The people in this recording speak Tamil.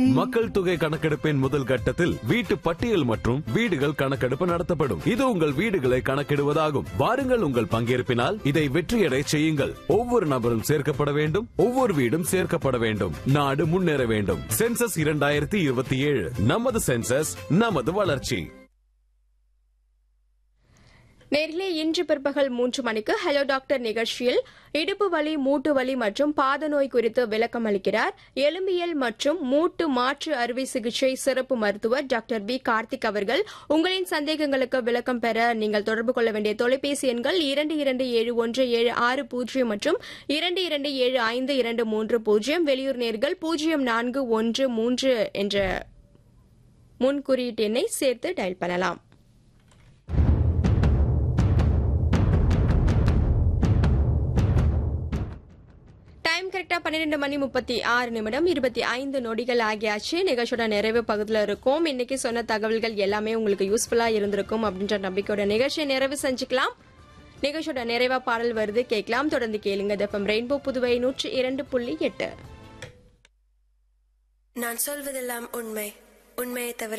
மக்கள் தொகை கணக்கெடுப்பின் முதல் கட்டத்தில் வீட்டு பட்டியல் மற்றும் வீடுகள் கணக்கெடுப்பு நடத்தப்படும் இது உங்கள் வீடுகளை கணக்கிடுவதாகும் வாருங்கள் உங்கள் பங்கேற்பினால் இதை வெற்றியடை செய்யுங்கள் ஒவ்வொரு நபரும் சேர்க்கப்பட வேண்டும் ஒவ்வொரு வீடும் சேர்க்கப்பட வேண்டும் நாடு முன்னேற வேண்டும் சென்சஸ் இரண்டாயிரத்தி இருபத்தி ஏழு நமது சென்சஸ் நமது வளர்ச்சி நேர்களே இன்று பிற்பகல் மூன்று மணிக்கு ஹலோ டாக்டர் நிகழ்ச்சியில் இடுப்பு வலி மூட்டு வலி மற்றும் பாத நோய் குறித்து விளக்கம் அளிக்கிறார் எலும்பியல் மற்றும் மூட்டு மாற்று அறுவை சிகிச்சை சிறப்பு மருத்துவர் டாக்டர் வி கார்த்திக் அவர்கள் உங்களின் சந்தேகங்களுக்கு விளக்கம் பெற நீங்கள் தொடர்பு கொள்ள வேண்டிய தொலைபேசி எண்கள் இரண்டு இரண்டு ஏழு ஒன்று ஏழு ஆறு பூஜ்ஜியம் மற்றும் இரண்டு இரண்டு ஏழு ஐந்து இரண்டு மூன்று பூஜ்ஜியம் வெளியூர் நேர்கள் பூஜ்ஜியம் நான்கு ஒன்று மூன்று என்ற முன் குறியீட்டு எண்ணை சேர்த்து டயல் பண்ணலாம் டைம் கரெக்டா பன்னிரெண்டு மணி முப்பத்தி ஆறு நிமிடம் இருபத்தி ஐந்து நொடிகள் ஆகியாச்சு நிகழ்ச்சியோட நிறைவு பகுதியில் இருக்கும் இன்னைக்கு சொன்ன தகவல்கள் எல்லாமே உங்களுக்கு யூஸ்ஃபுல்லா இருந்திருக்கும் அப்படின்ற நம்பிக்கையோட நிகழ்ச்சியை நிறைவு செஞ்சுக்கலாம் நிகழ்ச்சியோட நிறைவா பாடல் வருது கேட்கலாம் தொடர்ந்து கேளுங்க தப்பம் ரெயின்போ புதுவை நூற்றி இரண்டு புள்ளி எட்டு நான் சொல்வதெல்லாம் உண்மை உண்மையை தவிர